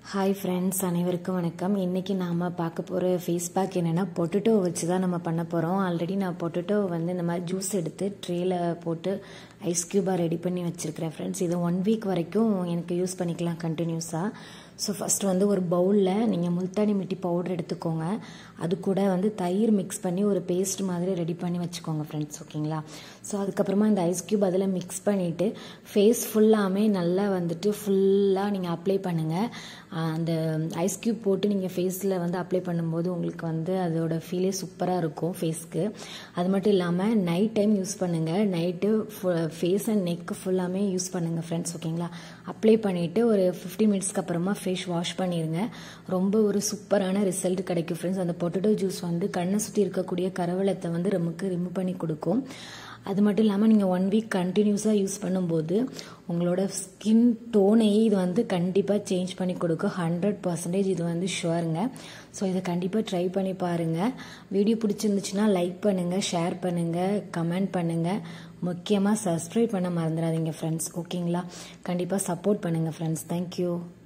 hi friends அனைவருக்கும் வணக்கம் இன்றைக்கி நாம் பார்க்க போகிற ஃபேஸ் பேக் என்னென்னா பொட்டேட்டோ வச்சு தான் நம்ம பண்ண போகிறோம் ஆல்ரெடி நான் பொட்டேட்டோ வந்து இந்த மாதிரி ஜூஸ் எடுத்து ட்ரேயில் போட்டு ஐஸ் க்யூபாக ரெடி பண்ணி வச்சுருக்கிறேன் ஃப்ரெண்ட்ஸ் இது ஒன் வீக் வரைக்கும் எனக்கு யூஸ் பண்ணிக்கலாம் கண்டினியூஸாக ஸோ ஃபஸ்ட்டு வந்து ஒரு பவுலில் நீங்கள் முல்தானி மிட்டி பவுடர் எடுத்துக்கோங்க அது கூட வந்து தயிர் மிக்ஸ் பண்ணி ஒரு பேஸ்ட் மாதிரி ரெடி பண்ணி வச்சுக்கோங்க ஃப்ரெண்ட்ஸ் ஓகேங்களா ஸோ அதுக்கப்புறமா இந்த ஐஸ் க்யூப் அதில் மிக்ஸ் பண்ணிவிட்டு ஃபேஸ் ஃபுல்லாமே நல்லா வந்துட்டு ஃபுல்லாக நீங்கள் அப்ளை பண்ணுங்கள் அந்த ஐஸ் க்யூப் போட்டு நீங்கள் ஃபேஸில் வந்து அப்ளை பண்ணும்போது உங்களுக்கு வந்து அதோட ஃபீலே சூப்பராக இருக்கும் ஃபேஸ்க்கு அது மட்டும் இல்லாமல் நைட் டைம் யூஸ் பண்ணுங்கள் நைட்டு ஃபேஸ் அண்ட் நெக் ஃபுல்லாமே யூஸ் பண்ணுங்கள் ஃப்ரெண்ட்ஸ் ஓகேங்களா அப்ளை பண்ணிவிட்டு ஒரு ஃபிஃப்டி மினிட்ஸ்க்கு அப்புறமா ஃபேஸ் வாஷ் பண்ணிடுங்க ரொம்ப ஒரு சூப்பரான ரிசல்ட் கிடைக்கும் ஃப்ரெண்ட்ஸ் அந்த பொட்டேட்டோ ஜூஸ் வந்து கண்ணை சுற்றி இருக்கக்கூடிய கரவலத்தை வந்து நமக்கு ரிமூவ் பண்ணி கொடுக்கும் அது மட்டும் இல்லாமல் நீங்கள் ஒன் வீக் கண்டினியூஸாக யூஸ் பண்ணும்போது உங்களோட ஸ்கின் டோனையே இது வந்து கண்டிப்பாக சேஞ்ச் பண்ணி கொடுக்கும் ஹண்ட்ரட் பர்சன்டேஜ் இது வந்து ஷுவருங்க ஸோ இதை கண்டிப்பாக ட்ரை பண்ணி பாருங்கள் வீடியோ பிடிச்சிருந்துச்சுன்னா லைக் பண்ணுங்கள் ஷேர் பண்ணுங்கள் கமெண்ட் பண்ணுங்கள் முக்கியமாக சப்ஸ்கிரைப் பண்ண மறந்துடாதீங்க ஃப்ரெண்ட்ஸ் ஓகேங்களா கண்டிப்பாக சப்போர்ட் பண்ணுங்கள் ஃப்ரெண்ட்ஸ் தேங்க்யூ